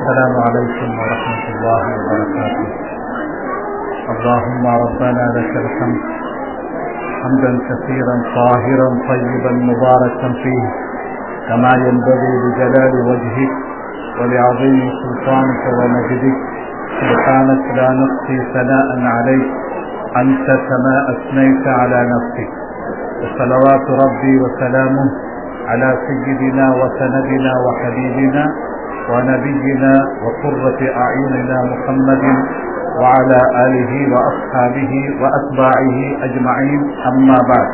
السلام عليكم ورحمة الله وبركاته اللهم ربنا لك الحمد حمدا كثيرا طاهرا طيبا مباركا فيه كما ينبغي لجلال وجهك ولعظيم سلطانك ومجدك سبحانك لا نقصي ثناء عليك أنت كما أثنيت على نفسك وصلوات ربي وسلامه على سيدنا وسندنا وحبيبنا ونبينا وقرة أعيننا محمد وعلى آله وأصحابه وأتباعه أجمعين أما بعد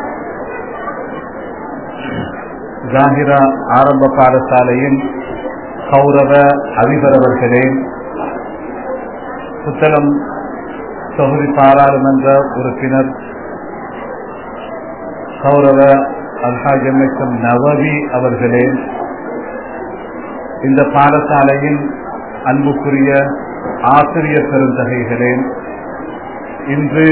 ஜாகிரா ஆரம்ப பாடசாலையின் கௌரவ அதிபர் அவர்களே புத்தளம் தொகுதி பாராளுமன்ற உறுப்பினர் கௌரவ அல்ஹாஜ் எம்எஸ்எம் நவவி அவர்களே இந்த பாடசாலையின் அன்புக்குரிய ஆசிரியர் பெருந்தகைகளே இன்று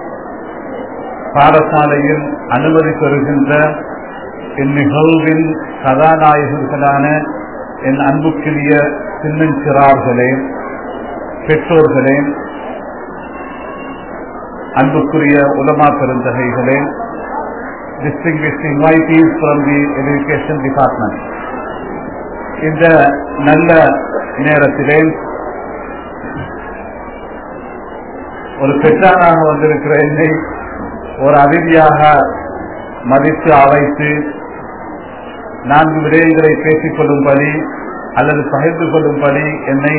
பாடசாலையில் அனுமதி பெறுகின்ற இந்நிகழ்வின் கதாநாயகர்களான என் அன்புக்குரிய சின்னஞ்சிறார்களே பெற்றோர்களே அன்புக்குரிய உலமா பெருந்தகைகளே distinguished invitees from the education department இந்த நல்ல நேரத்திலே ஒரு பெற்றானாக வந்திருக்கிற என்னை ஒரு அதிதியாக மதித்து அழைத்து நான்கு விடயங்களை பேசிக் கொள்ளும்படி அல்லது பகிர்ந்து கொள்ளும்படி என்னை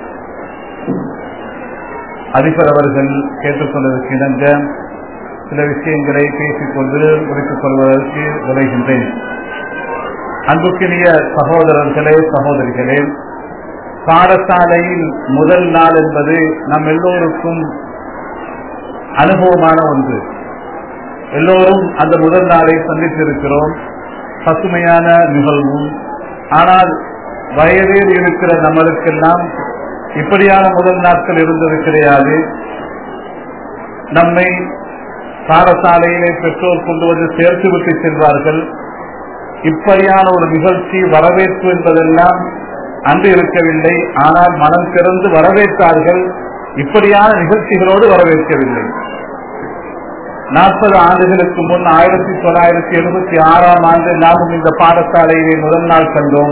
அதிபர் அவர்கள் கேட்டுக்கொண்டதற்கு இணங்க சில விஷயங்களை பேசிக்கொண்டு முடித்துக் கொள்வதற்கு விளைகின்றேன் அன்புக்கினிய சகோதரர்களே சகோதரிகளே பாடசாலையில் முதல் நாள் என்பது நம் எல்லோருக்கும் அனுபவமான ஒன்று எல்லோரும் அந்த முதல் நாளை சந்தித்திருக்கிறோம் பசுமையான நிகழ்வும் ஆனால் வயதில் இருக்கிற நம்மளுக்கெல்லாம் இப்படியான முதல் நாட்கள் இருந்தது கிடையாது நம்மை பாடசாலையிலே பெற்றோர் கொண்டு வந்து சேர்த்து விட்டு செல்வார்கள் இப்படியான ஒரு நிகழ்ச்சி வரவேற்பு என்பதெல்லாம் அன்று இருக்கவில்லை ஆனால் மனம் திறந்து வரவேற்றார்கள் இப்படியான நிகழ்ச்சிகளோடு வரவேற்கவில்லை நாற்பது ஆண்டுகளுக்கு முன் ஆயிரத்தி தொள்ளாயிரத்தி எழுபத்தி ஆறாம் ஆண்டு நாமும் இந்த பாடசாலையிலே முதல் நாள் கண்டோம்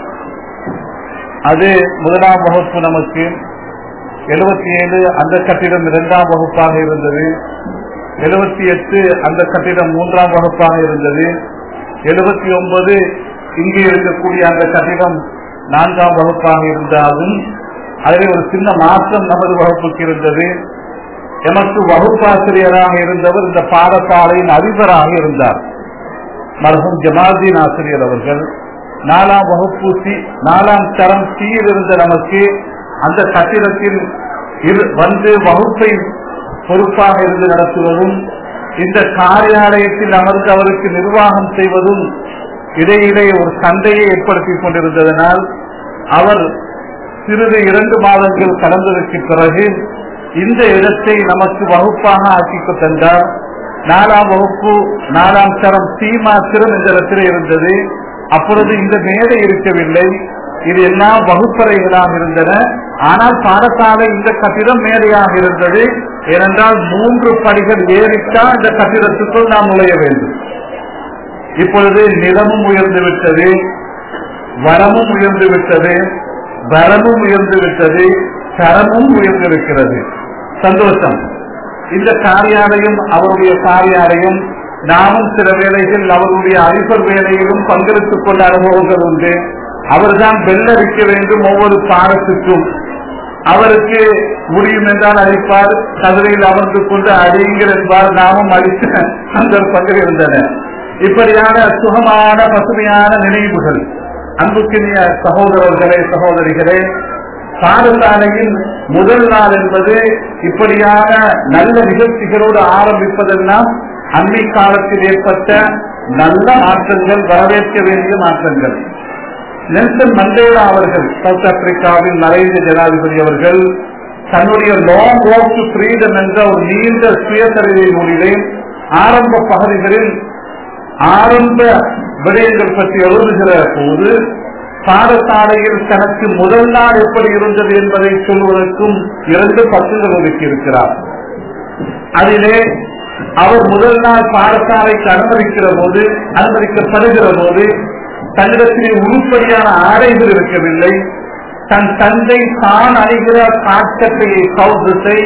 அது முதலாம் வகுப்பு நமக்கு எழுபத்தி ஏழு அந்த கட்டிடம் இரண்டாம் வகுப்பாக இருந்தது எழுபத்தி எட்டு அந்த கட்டிடம் மூன்றாம் வகுப்பாக இருந்தது எழுபத்தி ஒன்பது இங்கே இருக்கக்கூடிய அந்த கட்டிடம் நான்காம் வகுப்பாக இருந்தாலும் அதில் ஒரு சின்ன மாற்றம் நமது வகுப்புக்கு இருந்தது எமக்கு வகுப்பாசிரியராக இருந்தவர் இந்த பாடசாலையின் அதிபராக இருந்தார் மருகும் ஜமால்தீன் ஆசிரியர் அவர்கள் நாலாம் வகுப்பு சி நாலாம் தரம் சியில் இருந்த நமக்கு அந்த கட்டிடத்தில் வந்து வகுப்பை பொறுப்பாக இருந்து நடத்துவதும் இந்த காரியாலயத்தில் அமர்ந்து அவருக்கு நிர்வாகம் செய்வதும் இடையிலே ஒரு சண்டையை ஏற்படுத்திக் கொண்டிருந்ததனால் அவர் சிறிது இரண்டு மாதங்கள் கடந்ததற்கு பிறகு இந்த இடத்தை நமக்கு வகுப்பாக ஆக்கி தந்தார் நாலாம் வகுப்பு நாலாம் தரம் சி மாத்திரம் இந்த இடத்தில் இருந்தது அப்பொழுது இந்த மேடை இருக்கவில்லை இது எல்லாம் வகுப்பறைகளாக இருந்தன ஆனால் பாடசாலை இந்த கட்டிடம் மேடையாக இருந்தது ஏனென்றால் மூன்று படிகள் ஏறித்தான் இந்த கட்டிடத்துக்குள் நாம் நுழைய வேண்டும் இப்பொழுது நிலமும் உயர்ந்து விட்டது வளமும் உயர்ந்து விட்டது வரமும் உயர்ந்து விட்டது தரமும் உயர்ந்திருக்கிறது சந்தோஷம் இந்த காரியாலயம் அவருடைய காரியாலயம் நாமும் சில வேலைகள் அவருடைய அதிபர் வேலையிலும் பங்கெடுத்துக் கொண்ட அனுபவங்கள் உண்டு அவர்தான் வெள்ளரிக்க வேண்டும் ஒவ்வொரு பாடத்துக்கும் அவருக்கு முடியும் என்றால் அடிப்பார் கதிரையில் அமர்ந்து கொண்டு அடியுங்கள் என்பார் நாமும் அடித்த சந்தர்ப்பங்கள் இருந்தன இப்படியான சுகமான பசுமையான நினைவுகள் அன்புக்கினிய சகோதரர்களே சகோதரிகளே பாடசாலையின் முதல் நாள் என்பது இப்படியான நல்ல நிகழ்ச்சிகளோடு ஆரம்பிப்பதெல்லாம் அன்னை காலத்தில் ஏற்பட்ட நல்ல மாற்றங்கள் வரவேற்க வேண்டிய மாற்றங்கள் நெல்சன் மண்டேலா அவர்கள் சவுத் ஆப்பிரிக்காவின் மறைந்த ஜனாதிபதி அவர்கள் தன்னுடைய லாங் வாக் டு ஃப்ரீடம் என்ற ஒரு நீண்ட சுயசரிதை நூலிலே ஆரம்ப பகுதிகளில் ஆரம்ப விடயங்கள் பற்றி எழுதுகிற போது பாடசாலையில் தனக்கு முதல் நாள் எப்படி இருந்தது என்பதை சொல்வதற்கும் இரண்டு பக்கங்கள் ஒதுக்கி இருக்கிறார் அதிலே அவர் முதல் நாள் பாடசாலைக்கு அனுமதிக்கிற போது அனுமதிக்கப்படுகிற போது தன்னிடத்திலே உருப்படியான ஆடைகள் இருக்கவில்லை தன் தந்தை தான் அணிகிற காட்சத்தையை கௌசத்தை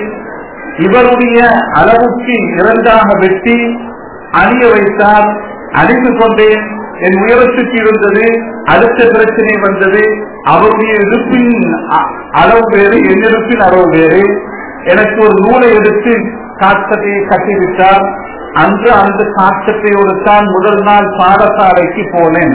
இவருடைய அளவுக்கு இரண்டாக வெட்டி அணிய வைத்தார் அணிந்து கொண்டேன் என் உயரத்துக்கு இருந்தது அடுத்த பிரச்சனை வந்தது அவருடைய இருப்பின் அ- அளவு வேறு என் இருப்பின் அளவு வேறு எனக்கு ஒரு நூலை எடுத்து காட்சத்தை கட்டிவிட்டார் அன்று அந்த காட்சத்தையோடு தான் முதல் நாள் பாடசாலைக்கு போனேன்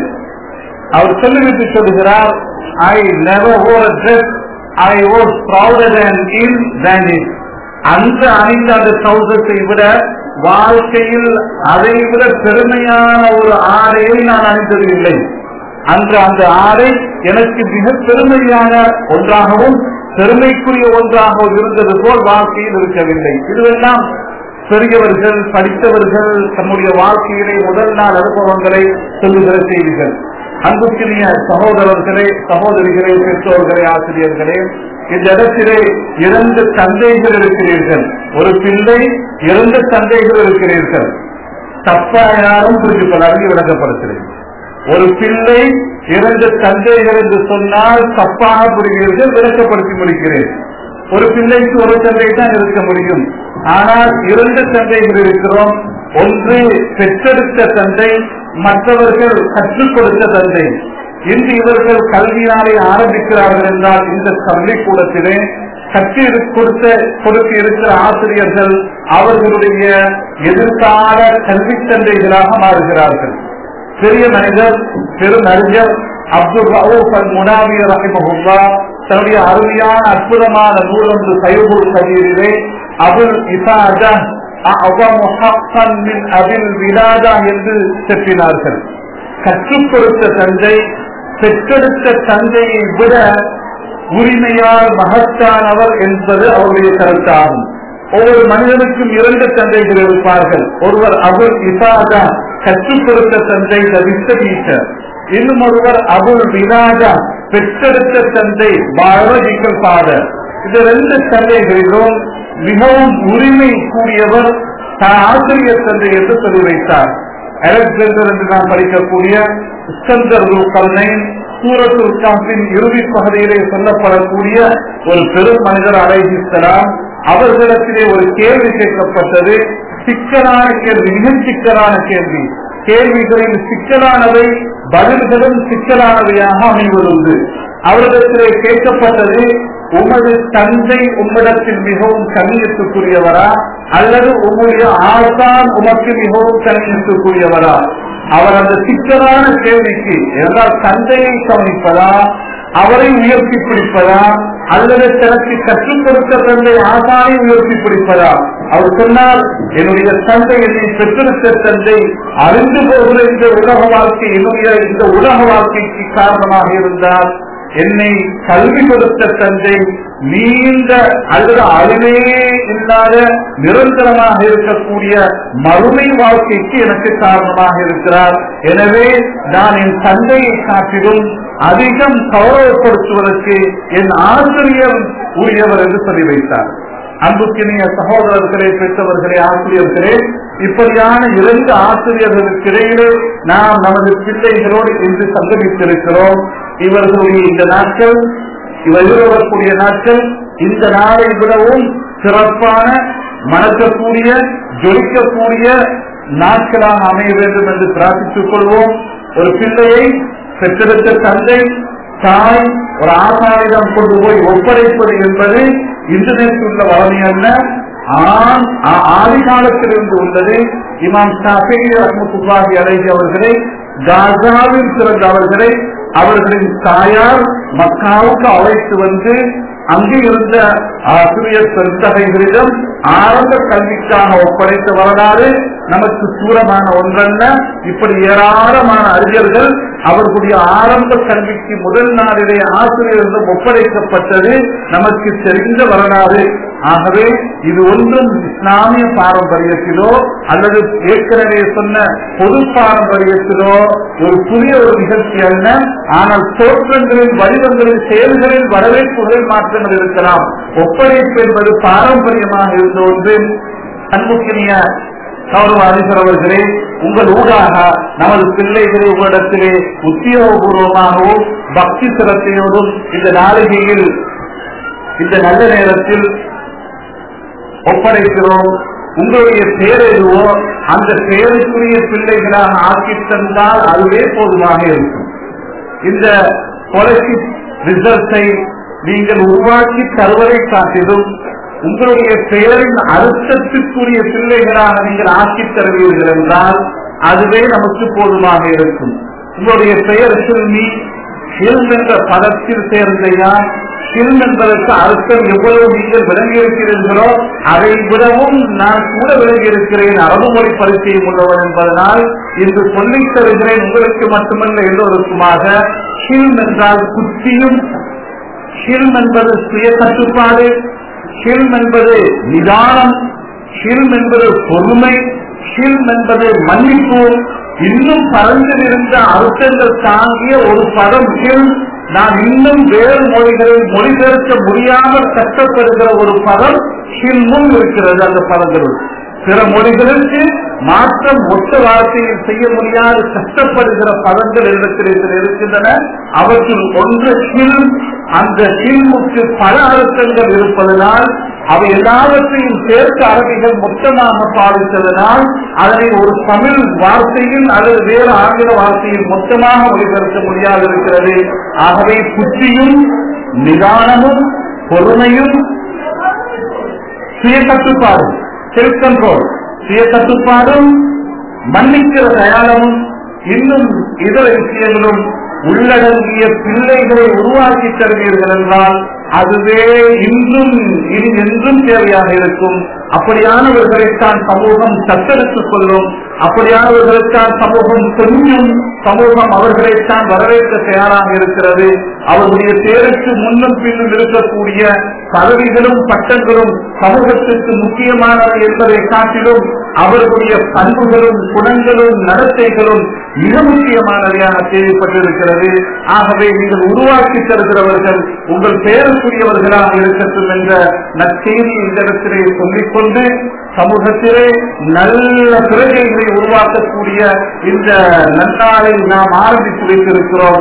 அவர் சொல்லிவிட்டு சொல்லுகிறார் I never wore dress I was prouder and in then it அந்த அணிந்த அந்த சௌசத்தை விட வாழ்க்கையில் அதை விட பெருமையான ஒரு ஆடையை நான் அணிந்தது இல்லை அன்று அந்த ஆடை எனக்கு மிக பெருமையான ஒன்றாகவும் பெருமைக்குரிய ஒன்றாகவும் இருந்தது போல் வாழ்க்கையில் இருக்கவில்லை இதுவெல்லாம் பெரியவர்கள் படித்தவர்கள் தம்முடைய வாழ்க்கையிலே முதல் நாள் அனுபவங்களை சொல்லுகிற செய்திகள் அன்புக்குரிய சகோதரர்களே சகோதரிகளே பெற்றோர்களே ஆசிரியர்களே இந்த இடத்திலே இரண்டு தந்தைகள் இருக்கிறீர்கள் ஒரு பிள்ளை இரண்டு தந்தைகள் இருக்கிறீர்கள் தப்பா யாரும் புரிந்து கொள்ளாமல் விளக்கப்படுத்துகிறேன் ஒரு பிள்ளை இரண்டு தந்தைகள் என்று சொன்னால் தப்பாக புரிகிறீர்கள் விளக்கப்படுத்தி முடிக்கிறேன் ஒரு பிள்ளைக்கு ஒரு தந்தை தான் இருக்க முடியும் ஆனால் இரண்டு தந்தைகள் இருக்கிறோம் ஒன்று பெற்றெடுத்த தந்தை மற்றவர்கள் கற்றுக் கொடுத்த தந்தை இன்று இவர்கள் கல்வியாலை ஆரம்பிக்கிறார்கள் என்றால் இந்த பள்ளிக்கூடத்திலே கற்று கொடுத்த கொடுக்க இருக்கிற ஆசிரியர்கள் அவர்களுடைய எதிர்கால கல்வி தந்தைகளாக மாறுகிறார்கள் பெரிய மனிதர் பெரும் அறிஞர் அப்துல் ரவுப் அல் முனாவிய ரஹிமஹுல்லா தன்னுடைய அருமையான அற்புதமான நூல் ஒன்று சைபுல் கபீரிலே அபுல் இசாஜா அஅதமு ஹக்கன் மின் அபில் விலாதா என்று செப்பினார்கள் கற்றுக் கொடுத்த தந்தை பெற்றெடுத்த தந்தையை விட உரிமையால் மகத்தானவர் என்பது அவருடைய கருத்தாகும் ஒவ்வொரு மனிதனுக்கும் இரண்டு தந்தைகள் இருப்பார்கள் ஒருவர் அபுல் இசாதா கற்றுக் கொடுத்த தந்தை டீச்சர் இன்னும் ஒருவர் அபுல் வினாஜா பெற்றெடுத்த தந்தை பயாலஜிக்கல் ஃபாதர் இந்த ரெண்டு தந்தைகளிலும் மிகவும் உரிமை கூடியவர் தான் ஆசிரியர் தந்தை என்று சொல்லி வைத்தார் அலெக்சாண்டர் என்று நாம் படிக்கக்கூடிய இஸ்கந்தர் கல்னைன் சூரத்துல் காப்பின் இறுதி பகுதியிலே சொல்லப்படக்கூடிய ஒரு பெரும் மனிதர் அலைஹிஸ்லாம் அவர்களிடத்திலே ஒரு கேள்வி கேட்கப்பட்டது சிக்கலான கேள்வி மிக சிக்கலான கேள்வி கேள்விகளில் சிக்கலானவை பதில்களும் சிக்கலானவையாக அமைவதுண்டு அவரிடத்திலே கேட்கப்பட்டது உமது தந்தை உம்மிடத்தில் மிகவும் கண்ணியத்துக்குரியவரா அல்லது உங்களுடைய ஆசான் உமக்கு மிகவும் கண்ணியத்துக்குரியவரா அவர் அந்த சிக்கலான கேள்விக்கு என்றால் தந்தையை கவனிப்பதா அவரை உயர்த்தி பிடிப்பதா அல்லது தனக்கு கற்றுக் கொடுத்த தந்தை ஆசானை உயர்த்தி பிடிப்பதா அவர் சொன்னால் என்னுடைய தந்தை என்னை பெற்றெடுத்த தந்தை அறிந்து போகிற இந்த உலக வாழ்க்கை என்னுடைய இந்த உலக வாழ்க்கைக்கு காரணமாக இருந்தால் என்னை கல்வி கொடுத்த தந்தை நீண்ட அல்லது அழிவே இல்லாத நிரந்தரமாக இருக்கக்கூடிய மறுமை வாழ்க்கைக்கு எனக்கு காரணமாக இருக்கிறார் எனவே நான் என் தந்தையை காட்டிலும் அதிகம் கௌரவப்படுத்துவதற்கு என் ஆசிரியர் உரியவர் என்று சொல்லி வைத்தார் அன்புக்கினிய சகோதரர்களே பெற்றவர்களே ஆசிரியர்களே இப்படியான இரண்டு ஆசிரியர்களுக்கு இடையிலே நாம் நமது பிள்ளைகளோடு இன்று சங்கமித்திருக்கிறோம் இவர்களுடைய இந்த நாட்கள் இவர் எதிர்வரக்கூடிய நாட்கள் இந்த நாளை விடவும் சிறப்பான மணக்கக்கூடிய ஜொலிக்கக்கூடிய நாட்களாக அமைய வேண்டும் என்று பிரார்த்தித்துக் கொள்வோம் ஒரு பிள்ளையை பெற்றெடுத்த தந்தை தாய் ஒரு ஆசாரிடம் கொண்டு போய் ஒப்படைப்பது என்பது இன்டர்நெட் உள்ள வளமை அல்ல ஆண் ஆதி காலத்திலிருந்து உள்ளது இமாம் ஷாஃபி ரஹமத்துல்லாஹி அலைஹி அவர்களை காசாவில் பிறந்த அவர்களை அவர்களின் தாயார் மக்காவுக்கு அழைத்து வந்து அங்கு இருந்த ஆசிரியர் பெருந்தகைகளிடம் ஆரம்ப கல்விக்காக ஒப்படைத்த வரலாறு நமக்கு தூரமான ஒன்றல்ல இப்படி ஏராளமான அறிஞர்கள் அவர்களுடைய ஆரம்ப கல்விக்கு முதல் நாளிலே ஆசிரியரிடம் ஒப்படைக்கப்பட்டது நமக்கு தெரிந்த வரலாறு ஆகவே இது ஒன்றும் இஸ்லாமிய பாரம்பரியத்திலோ அல்லது ஏற்கனவே சொன்ன பொது பாரம்பரியத்திலோ ஒரு புதிய ஒரு நிகழ்ச்சி அல்ல ஆனால் தோற்றங்களில் வடிவங்களில் செயல்களில் வரவேற்புகளில் மாற்றங்கள் இருக்கலாம் ஒப்படைப்பு என்பது பாரம்பரியமாக இருந்த ஒன்று அன்புக்கினிய கௌரவ அதிபர் அவர்களே உங்கள் ஊடாக நமது பிள்ளைகளை உங்களிடத்திலே உத்தியோகபூர்வமாகவும் பக்தி சிரத்தையோடும் இந்த நாளிகையில் இந்த நல்ல நேரத்தில் ஒப்படைக்கிறோம் உங்களுடைய பெயர் எதுவோ அந்த பெயருக்குரிய பிள்ளைகளாக ஆக்கி தந்தால் அதுவே போதுமாக இருக்கும் இந்த ஸ்காலர்ஷிப் ரிசல்ட்டை நீங்கள் உருவாக்கி தருவதை காட்டிலும் உங்களுடைய பெயரின் அர்த்தத்திற்குரிய பிள்ளைகளாக நீங்கள் ஆக்கி தருவீர்கள் என்றால் அதுவே நமக்கு போதுமாக இருக்கும் உங்களுடைய பெயர் சில்மி ஹில்ம் என்ற பதத்தில் சேர்ந்த யார் ஹில்ம் என்பதற்கு அர்த்தம் எவ்வளவு நீங்கள் விளங்கியிருக்கிறீர்களோ அதை விடவும் நான் கூட விளங்கியிருக்கிறேன் அரபு மொழி பரிச்சயம் உள்ளவன் என்பதனால் இன்று சொல்லித் தருகிறேன் உங்களுக்கு மட்டுமல்ல எல்லோருக்குமாக ஹில்ம் என்றால் குத்தியும் ஹில்ம் என்பது சுய கட்டுப்பாடு ஹில்ம் என்பது நிதானம் ஹில்ம் என்பது பொறுமை ஹில்ம் என்பது மன்னிப்பு இன்னும் பறந்திருந்த அர்த்தங்கள் தாங்கிய ஒரு பதம் ஹில் நான் இன்னும் வேறு மொழிகளில் மொழிபெயர்க்க முடியாமல் கஷ்டப்படுகிற ஒரு பதம் ஹில்மும் இருக்கிறது அந்த பதங்களுள் பிற மொழிகளுக்கு மாற்றம் ஒத்த வார்த்தையில் செய்ய முடியாது கஷ்டப்படுகிற பதங்கள் இடத்தில் இருக்கின்றன அவற்றில் ஒன்று ஹில் அந்த ஹில்முக்கு பல அர்த்தங்கள் இருப்பதனால் அவை எல்லாவற்றையும் சேர்த்து அரபிகள் மொத்தமாக பாதித்ததனால் அதனை ஒரு தமிழ் வார்த்தையில் அல்லது வேறு ஆங்கில வார்த்தையில் மொத்தமாக மொழிபெயர்க்க முடியாது இருக்கிறது ஆகவே புத்தியும் நிதானமும் பொறுமையும் சுய கட்டுப்பாடும் செல்ஃப் கண்ட்ரோல் சுய கட்டுப்பாடும் மன்னிக்கிற தயாளமும் இன்னும் இதர விஷயங்களும் உள்ளடங்கிய பிள்ளைகளை உருவாக்கி தருவீர்கள் என்றால் அதுவே இன்றும் இனி என்றும் தேவையாக இருக்கும் அப்படியானவர்களைத்தான் சமூகம் தத்தெடுத்துக் கொள்ளும் அப்படியானவர்களுக்கான் சமூகம் கொஞ்சம் சமூகம் அவர்களைத்தான் வரவேற்க தயாராக இருக்கிறது அவர்களுடைய பேருக்கு முன்னும் பின்னும் இருக்கக்கூடிய பதவிகளும் பட்டங்களும் சமூகத்திற்கு முக்கியமானவை என்பதை காட்டிலும் அவர்களுடைய பண்புகளும் குணங்களும் நடத்தைகளும் மிக முக்கியமானவையாக தேவைப்பட்டிருக்கிறது ஆகவே நீங்கள் உருவாக்கி தருகிறவர்கள் உங்கள் பெயருக்குரியவர்களாக இருக்கட்டும் என்ற நற்செய்தி இந்த இடத்திலே சொல்லிக்கொண்டு சமூகத்திலே நல்ல பிறகைகளை உருவாக்கக்கூடிய இந்த நன்னாளை நாம் ஆரம்பித்து வைத்திருக்கிறோம்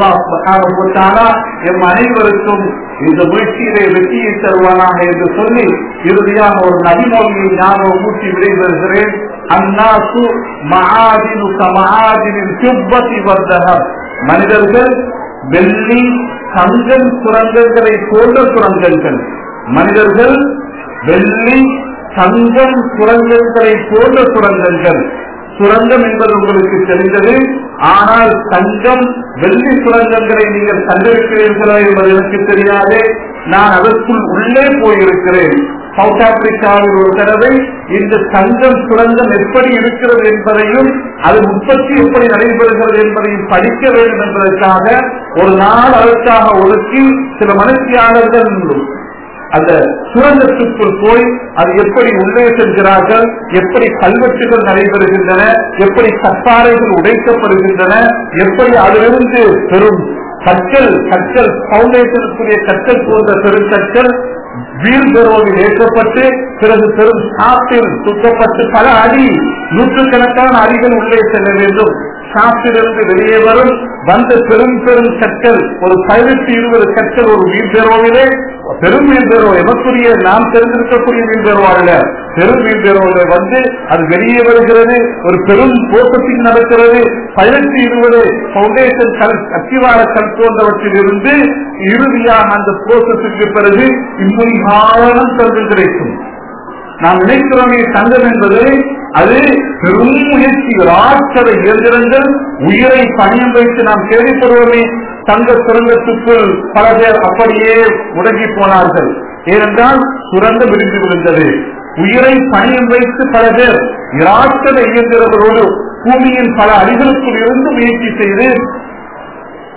அல்லாஹ் எம் அனைவருக்கும் இந்த முயற்சியிலே வெற்றியை தருவானாக என்று சொல்லி இறுதியாக ஒரு நபிமொழியை ஞாபகம் ஊட்டி விடைபெறுகிறேன் அந்நாசு மகாதினு சமஹாதினின் சுப்பத்தி வர்த்தகம் மனிதர்கள் வெள்ளி தங்கம் சுரங்கங்களை போன்ற சுரங்கங்கள் மனிதர்கள் வெள்ளி தங்கம் சுரங்கங்களை போன்ற சுரங்கங்கள் சுரங்கம் என்பது உங்களுக்கு தெரிந்தது ஆனால் தங்கம் வெள்ளி சுரங்கங்களை நீங்கள் கண்டிருக்கிறீர்களா என்பது எனக்கு தெரியாது நான் அதற்குள் உள்ளே போயிருக்கிறேன் சவுத் ஆப்பிரிக்காவில் ஒரு தடவை இந்த தங்கம் சுரங்கம் எப்படி இருக்கிறது என்பதையும் அது உற்பத்தி எப்படி நடைபெறுகிறது என்பதையும் படிக்க வேண்டும் என்பதற்காக ஒரு நாள் அதற்காக ஒதுக்கி சில மனுஷியாளர்கள் அந்த சுரங்கத்துக்குள் போய் அது எப்படி உள்ளே செல்கிறார்கள் எப்படி கல்வெட்டுகள் நடைபெறுகின்றன எப்படி கற்பாறைகள் உடைக்கப்படுகின்றன எப்படி அதிலிருந்து பெரும் கற்கள் கற்கள் பவுண்டேஷனுக்குரிய கற்கள் போன்ற பெருங்கற்கள் வீர் பெறுவதில் ஏற்றப்பட்டு பிறகு பெரும் சாப்பில் சுற்றப்பட்டு பல அடி நூற்றுக்கணக்கான அடிகள் உள்ளே செல்ல வேண்டும் சாப்பிலிருந்து வெளியே வரும் வந்த பெரும் பெரும் கற்கள் ஒரு பதினெட்டு இருபது கற்கள் ஒரு வீண் பெறுவதிலே பெரும் வீண் பெறுவோ எமக்குரிய நாம் தெரிந்திருக்கக்கூடிய வீண் பெறுவா அல்ல பெரும் வீண் பெறுவதில் வந்து அது வெளியே வருகிறது ஒரு பெரும் போக்கத்தின் நடக்கிறது பதினெட்டு இருபது பவுண்டேஷன் கல் அத்திவார கல் போன்றவற்றில் இருந்து இறுதியாக அந்த போக்கத்துக்கு பிறகு இம்முகாலம் தந்து கிடைக்கும் நாம் நினைக்கிறோமே தங்கம் என்பது அது பெரும் முயற்சிகள் ஆற்றலை இயந்திரங்கள் உயிரை பணியம் வைத்து நாம் கேள்விப்படுவோமே தங்க சுரங்கத்துக்குள் பல பேர் அப்படியே முடங்கி போனார்கள் ஏனென்றால் சுரங்கம் விரிந்து விழுந்தது உயிரை பணியம் வைத்து பல பேர் இராற்றலை இயந்திரங்களோடு பூமியின் பல அடிகளுக்குள் இருந்து முயற்சி செய்து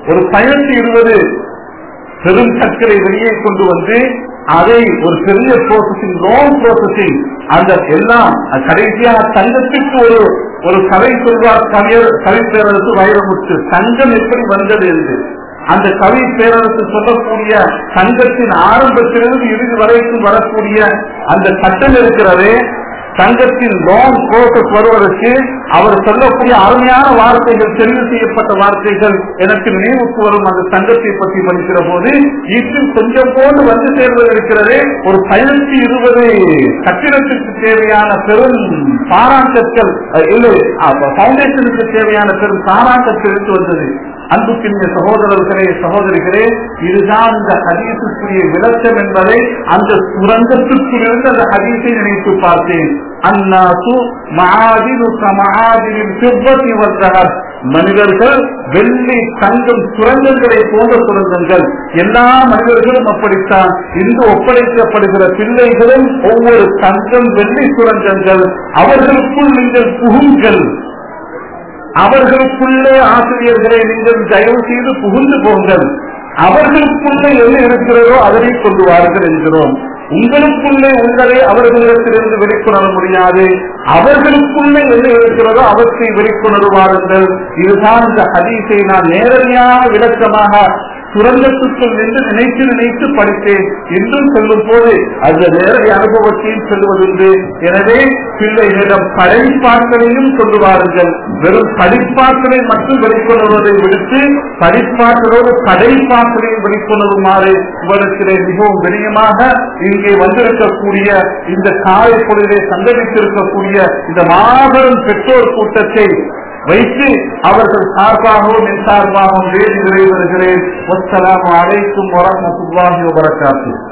ஒரு பதினெட்டு இருபது பெரும் சர்க்கரை வெளியே கொண்டு வந்து அதை ஒரு பெரிய ப்ரோசஸிங் லாங் ப்ரோசஸிங் அந்த எல்லாம் கடைசியாக தங்கத்துக்கு ஒரு ஒரு கதை சொல்வார் கவியர் கவி பேரரசு வைரமுத்து தங்கம் எப்படி வந்தது என்று அந்த கவி பேரரசு சொல்லக்கூடிய தங்கத்தின் ஆரம்பத்திலிருந்து இறுதி வரைக்கும் வரக்கூடிய அந்த சட்டம் இருக்கிறதே தங்கத்தின் லாங் ப்ரோசஸ் வருவதற்கு அவர் சொல்லக்கூடிய அருமையான வார்த்தைகள் தெரிவு செய்யப்பட்ட வார்த்தைகள் எனக்கு நினைவுக்கு வரும் அந்த தங்கத்தை பற்றி படிக்கிற போது இன்னும் கொஞ்சம் போது வந்து சேர்வது இருக்கிறதே ஒரு பதினெட்டு இருபது கட்டிடத்திற்கு தேவையான பெரும் பாராங்கற்கள் இல்லை பவுண்டேஷனுக்கு தேவையான பெரும் பாராங்கற்கள் எடுத்து வந்தது அன்புக்கின்ற சகோதரர்களே சகோதரிகளே இதுதான் இந்த ஹதீசுக்குரிய விளக்கம் என்பதை அந்த சுரங்கத்திற்குள்ளிருந்து அந்த ஹதீஸை நினைத்து பார்த்தேன் அந்நாசு மகாதிரு சமகாதிரின் செவ்வத்தி வந்தனர் மனிதர்கள் வெள்ளி தங்கம் சுரங்கங்களை போன்ற சுரங்கங்கள் எல்லா மனிதர்களும் அப்படித்தான் இன்று ஒப்படைக்கப்படுகிற பிள்ளைகளும் ஒவ்வொரு தங்கம் வெள்ளி சுரங்கங்கள் அவர்களுக்குள் நீங்கள் புகுங்கள் அவர்களுக்குள்ளே ஆசிரியர்களை நீங்கள் தயவு செய்து புகுந்து போங்கள் அவர்களுக்குள்ளே என்ன இருக்கிறதோ அதனை கொண்டு வாருங்கள் என்கிறோம் உங்களுக்குள்ளே உங்களை அவர்களிடத்திலிருந்து வெளிக்கொணர முடியாது அவர்களுக்குள்ளே என்ன இருக்கிறதோ அவற்றை வெளிக்கொணருவாருங்கள் இதுதான் இந்த ஹதீஸை நான் நேரடியான விளக்கமாக சுரங்கத்துக்குள் நின்று நினைத்து நினைத்து படித்தேன் என்றும் சொல்லும் போது அந்த நேரடி அனுபவத்தையும் சொல்லுவதுண்டு எனவே பிள்ளைகளிடம் படைப்பாற்றலையும் சொல்லுவார்கள் வெறும் படிப்பாற்றலை மட்டும் வெளிக்கொணர்வதை விடுத்து படிப்பாற்றலோடு படைப்பாற்றலையும் வெளிக்கொணருமாறு உங்களிடத்திலே மிகவும் வினயமாக இங்கே வந்திருக்கக்கூடிய இந்த காலை பொழுதை சந்தடித்திருக்கக்கூடிய இந்த மாபெரும் பெற்றோர் கூட்டத்தை வைத்து அவர்கள் சார்பாகவும் என் சார்பாகவும் வேதி விரைவருகிறேன் வசலாம் அனைத்தும் வரமத்துல்லாஹி வபரகாத்து